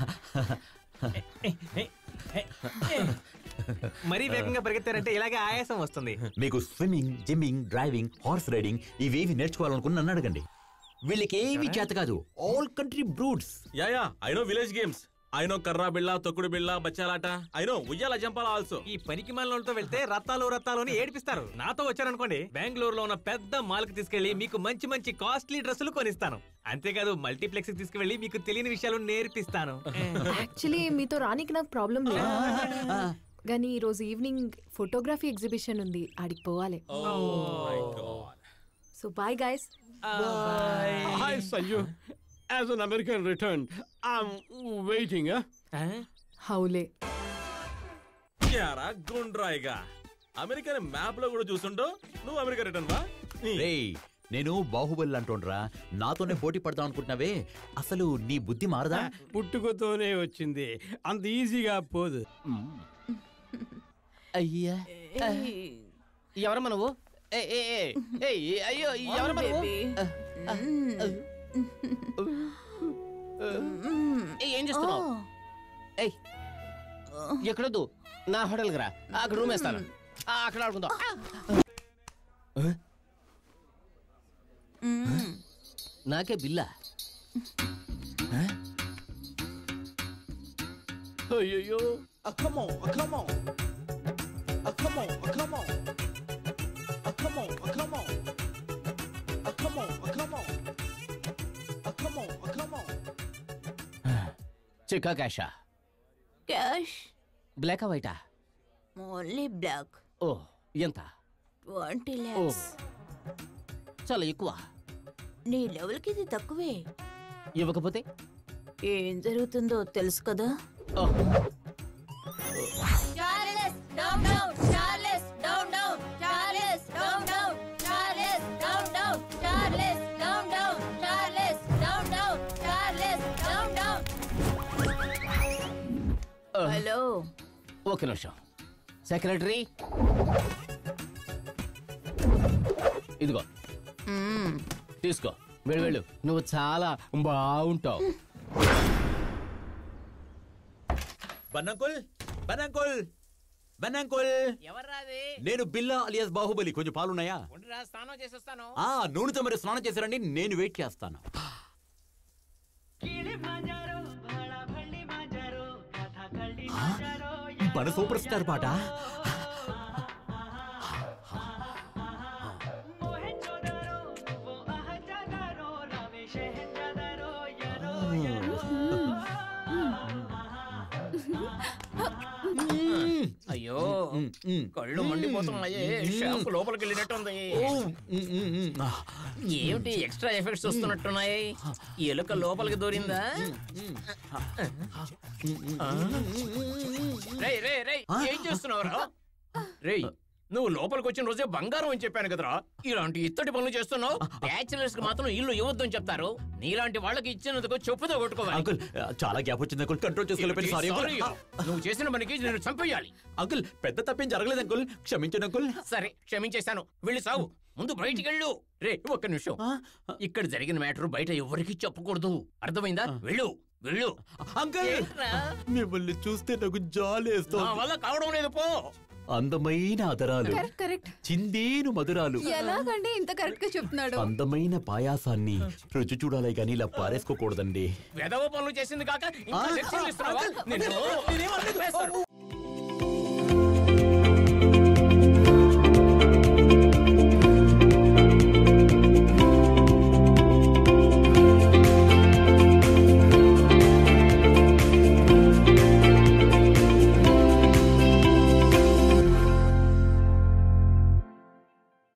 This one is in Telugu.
మరీ వేగంగా పరిగెత్తారంటే ఇలాగే ఆయాసం వస్తుంది మీకు swimming gymming driving horse riding ఇవేవి నేర్చుకోవాలనుకుని నన్ను అడగండి వీళ్ళకి ఏవి చేత కాదు all country brutes yeah yeah I know village games I know కర్రా బిళ్ళ తొక్కుడు బిళ్ళ బచ్చాలాట ఐ నో ఉయ్యాల జంపాల ఆల్సో ఈ పనికి మాలతో వెళ్తే రత్తాలు రత్తాలు అని ఏడిపిస్తారు నాతో వచ్చారనుకోండి బెంగళూరులో ఉన్న పెద్ద మాల్ కి తీసుకెళ్లి మీకు మంచి మంచి కాస్ట్లీ డ్రెస్సులు కొనిస్తాను అంతేకాదు మల్టీప్లెక్స్ కి తీసుకువెళ్లి మీకు తెలియని విషయాలు నేర్పిస్తాను యాక్చువల్లీ మీతో రానికి నాకు ప్రాబ్లం లేదు కానీ ఈ రోజు ఈవినింగ్ ఫోటోగ్రఫీ ఎగ్జిబిషన్ ఉంది ఆడికి పోవాలి so bye guys Hi, Sanju. As an American return, I'm waiting, huh? హౌలే యారా గుండ్రాయిగా అమెరికా మ్యాప్ లో కూడా చూస్తుంటో నువ్వు అమెరికా రిటర్న్ బా రేయ్ నేను బాహుబలి అంటోండ్రా నాతోనే పోటీ పడదాం అనుకుంటున్నావే అసలు నీ బుద్ధి మారదా పుట్టుకతోనే వచ్చింది అంత ఈజీగా పోదు అయ్యా ఎవరమ్మా నువ్వు ఏ, ఏ, ఏ, ఏయ్, అయ్యో ఎవరమ్మా నువ్వు ఏయ్, ఏం చేస్తున్నావు ఏయ్ ఎక్కడొద్దు నా హోటల్కి రా అక్కడ రూమ్ వేస్తాను ఆ, అక్కడ ఆడుకుందాం నాకే బిల్లా అయ్యో come on, uh, come on. Uh, come on, uh, come on. Uh, come on, uh, come on. Uh, come on, uh, come on. Uh, come on, uh, come on. చెక్కా క్యాషా క్యాష్ బ్లాకా వైటా ఓన్లీ బ్లాక్ ఓ ఎంత ట్వంటీ ఓ ల్యాక్స్ చాలా ఎక్కువ నీ లెవెల్కి ఇది తక్కువే ఇవ్వకపోతే ఏం జరుగుతుందో తెలుసు కదా ఓ Charles down down Charles down down Charles down down Charles down down Charles down down Charles down down Charles down down hello ఒక నిమిషం సెక్రటరీ ఇదిగో తీసుకో వెళ్ళు వెళ్ళు నువ్వు చాలా బాగుంటావు బన్నంకుల్ బన్నంకుల్ బన్నంకుల్ ఎవర్రాది నేను బిల్లా అలియాస్ బాహుబలి కొంచెం పాలున్నాయా ఉండిరా స్నానం చేసి వస్తాను ఆ నూనెతో మరి స్నానం చేశారండి నేను వెయిట్ చేస్తాను ఆ, మన సూపర్ స్టార్ పాట అయ్యో కళ్ళు మండిపోతున్నాయి షాంపు లోపలికి వెళ్ళినట్టుంది ఏమిటి ఎక్స్ట్రా ఎఫెక్ట్స్ వస్తున్నట్టున్నాయి ఎలుక లోపలికి దూరిందా రేయ్ రేయ్ రేయ్ ఏం చేస్తున్నావురా రేయ్ నువ్వు లోపలికి వచ్చిన రోజే బంగారం అని చెప్పాను కదరా ఇలాంటి ఇత్తడి పనులు చేస్తున్నావు బ్యాచిలర్స్ కి మాత్రం ఇల్లు ఇవ్వద్దని చెప్తారు నీలాంటి వాళ్ళకి ఇచ్చినందుకు చెప్పుతో కొట్టుకోవాలి అంకుల్ చాలా గ్యాప్ వచ్చింది అంకుల్ కంట్రోల్ చేసుకోలేకపోయింది సారీ Sorry. నువ్వు చేసిన పనికి నేను చంపేయాలి అంకుల్ పెద్ద తప్పేం జరగలేదు అంకుల్ క్షమించండి అంకుల్ సరే క్షమించేశాను వెళ్ళి సావు ముందు బయటికి వెళ్ళు రే ఒక్క నిమిషం ఇక్కడ జరిగిన మ్యాటర్ బయట ఎవరికి చెప్పకూడదు అర్థమైందా వెళ్ళు వెళ్ళు అంకుల్ ఏంట్రా? మిమ్మల్ని చూస్తే నాకు జాలేస్తోంది నా వల్ల కావడం లేదు పో అందమైన అదరాలు కరెక్ట్ కరెక్ట్ చిందేను మధురాలు ఎలాగండి ఇంత కరెక్ట్ గా చెప్తున్నాడు అందమైన పాయాసాన్ని రుచి చూడాలి కానీ ఇలా పారేసుకోకూడదండి వెదవ పనులు చేసింది కాక ఇంకా లెక్చర్లు ఇస్తున్నావా? నిన్ను-